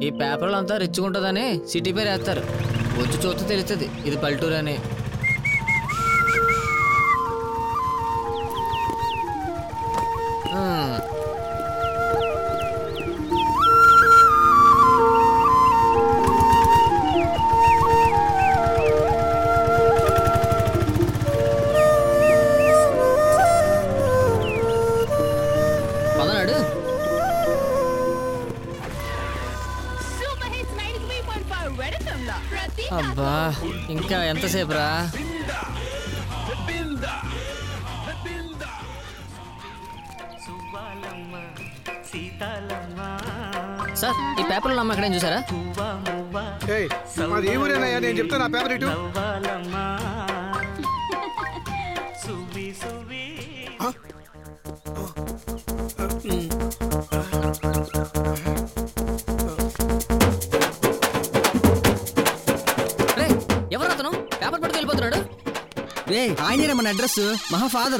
ఈ పేపర్లు అంతా రిచ్చుకుంటుందని సిటీ పేరు వేస్తారు వచ్చి చూస్తే తెలుస్తుంది ఇది పల్లెటూరు అని హ్మ్. పదనాడు సూపర్ హిట్స్ 93.5 రెడ్ ఎఫ్ఎం లో ప్రతి అబ్బా ఇంకా ఎంతసేపు రా సువ్వాలమ్మ సీతాలమ్మ సార్ ఈ పేపర్లో అమ్మ ఎక్కడైనా చూసారా పువ్వ మువ్వ ఏయ్ మాది ఈ ఊరేనయ్యా నేను చెప్తాను ఆ పేపర్ ఇటు నవ్వాలమ్మ సువ్వి సువ్వి రే ఎవరు అతను పేపర్ పట్టుకు వెళ్ళిపోతున్నాడు రే ఆయనే మన అడ్రస్ మహా ఫాదర్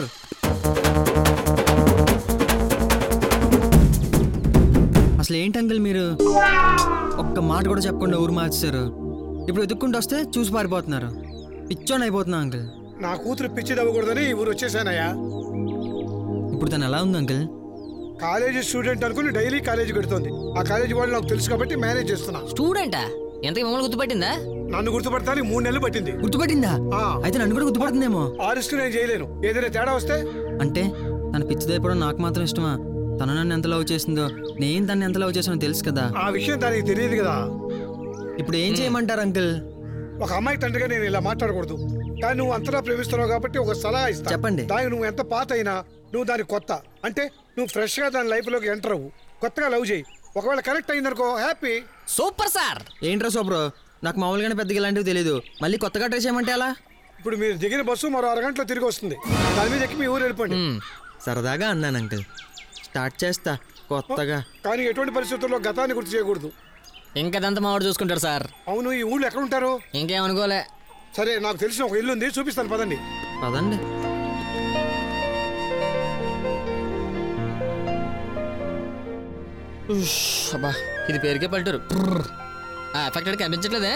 అసలు ఏంటి అంకుల్ మీరు ఒక్క మాట కూడా చెప్పకుండా ఊరు మార్చారు ఇప్పుడు వెతుక్కుంటూ వస్తే చూసి పారిపోతున్నారు పిచ్చోని అయిపోతున్నా అంకుల్ నా కూతురు పిచ్చి తవ్వకూడదని ఈ ఊరు వచ్చేసానయ్యా ఇప్పుడు తను ఎలా ఉంది అంకుల్ కాలేజీ స్టూడెంట్ అనుకుని డైలీ కాలేజీ పెడుతోంది ఆ కాలేజీ వాళ్ళు నాకు తెలుసు కాబట్టి మేనేజ్ చేస్తున్నా స్టూడెంటా ఎంతకి మమ్మల్ని గుర్తుపట్టిందా నన్ను గుర్తుపడతానికి మూడు నెలలు పట్టింది గుర్తుపట్టిందా ఆ. అయితే నన్ను కూడా గుర్తుపడుతుందేమో ఆ రిస్క్ నేను చేయలేను ఏదైనా తేడా వస్తే అంటే తన పిచ్చిదైపోవడం నాకు మాత్రం ఇష్టమా తను నన్ను ఎంత లవ్ చేసిందో నేను తను ఎంత లవ్ చేసానో తెలుసు కదా ఆ విషయం దానికి తెలియదు కదా ఇప్పుడు ఏం చేయమంటారు అంకుల్ ఒక అమ్మాయి తండ్రిగా నేను ఇలా మాట్లాడకూడదు కానీ నువ్వు అంతలా ప్రేమిస్తున్నావు కాబట్టి ఒక సలహా ఇస్తా చెప్పండి. దానికి నువ్వు ఎంత పాత అయినా నువ్వు దాని కొత్త అంటే నువ్వు ఫ్రెష్ గా దాని లైఫ్ లోకి ఎంటర్ అవ్వు కొత్తగా లవ్ చేయి ఒకవేళ కరెక్ట్ అయిందనుకో హ్యాపీ సూపర్ సార్ ఏంట్రా సూపర్ నాకు మామూలుగానే పెద్దగా ఇలాంటివి తెలియదు మళ్ళీ కొత్తగా ట్రై చేయమంటే ఎలా ఇప్పుడు మీరు దిగిన బస్సు మరో అరగంటలో తిరిగి వస్తుంది దాని మీద ఎక్కి మీ ఊరు వెళ్ళిపోండి హ్మ్. సరదాగా అన్నాను అంకుల్ స్టార్ట్ చేస్తా కొత్తగా కానీ ఎటువంటి పరిస్థితుల్లో గతాన్ని గుర్తు చేయకూడదు ఇంకదంతా మావాడు చూసుకుంటాడు సార్ అవును ఈ ఊళ్ళో ఎక్కడ ఉంటారు ఇంకేమనుకోలే సరే నాకు తెలిసిన ఒక ఇల్లు ఉంది చూపిస్తాను పదండి పదండి ఉష్, అబ్బా ఇది పేరుకే పల్లెటూరు ప్ర్ర్. ఆ ఎఫెక్ట్ అడిగి కనిపించట్లేదే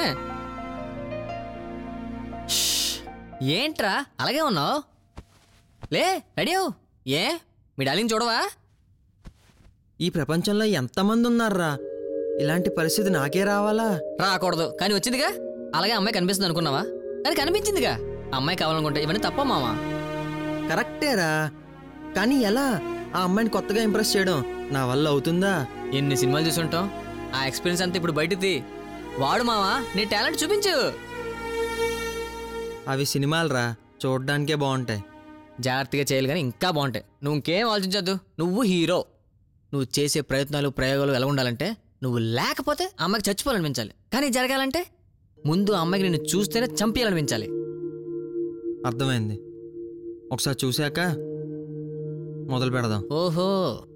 ష్, ఏంట్రా అలాగే ఉన్నావు లే రెడీ అవ్వు. ఏ మీ డార్లింగ్ చూడవా ఈ ప్రపంచంలో ఎంతమంది ఉన్నారా ఇలాంటి పరిస్థితి నాకే రావాలా రాకూడదు కానీ వచ్చిందిగా అలాగే అమ్మాయి కనిపిస్తుంది అనుకున్నావా కానీ కనిపించిందిగా అమ్మాయి కావాలనుకుంటే ఇవన్నీ తప్ప మామా కరెక్టేరా కానీ ఎలా ఆ అమ్మాయిని కొత్తగా ఇంప్రెస్ చేయడం నా వల్ల అవుతుందా ఎన్ని సినిమాలు చూసుంటాం ఆ ఎక్స్పీరియన్స్ అంతా ఇప్పుడు బయటది వాడు మావా నీ టాలెంట్ చూపించు అవి సినిమాలరా చూడడానికే బాగుంటాయి జాగ్రత్తగా చేయాలి కానీ ఇంకా బాగుంటాయి నువ్వు ఇంకేం ఆలోచించద్దు నువ్వు హీరో నువ్వు చేసే ప్రయత్నాలు ప్రయోగాలు ఎలా ఉండాలంటే నువ్వు లేకపోతే అమ్మాయికి చచ్చిపోవాలనిపించాలి కానీ ఇది జరగాలంటే ముందు ఆ అమ్మాయికి నిన్ను చూస్తేనే చంపేయాలనిపించాలి అర్థమైంది ఒకసారి చూశాక మొదలు పెడదాం ఓహో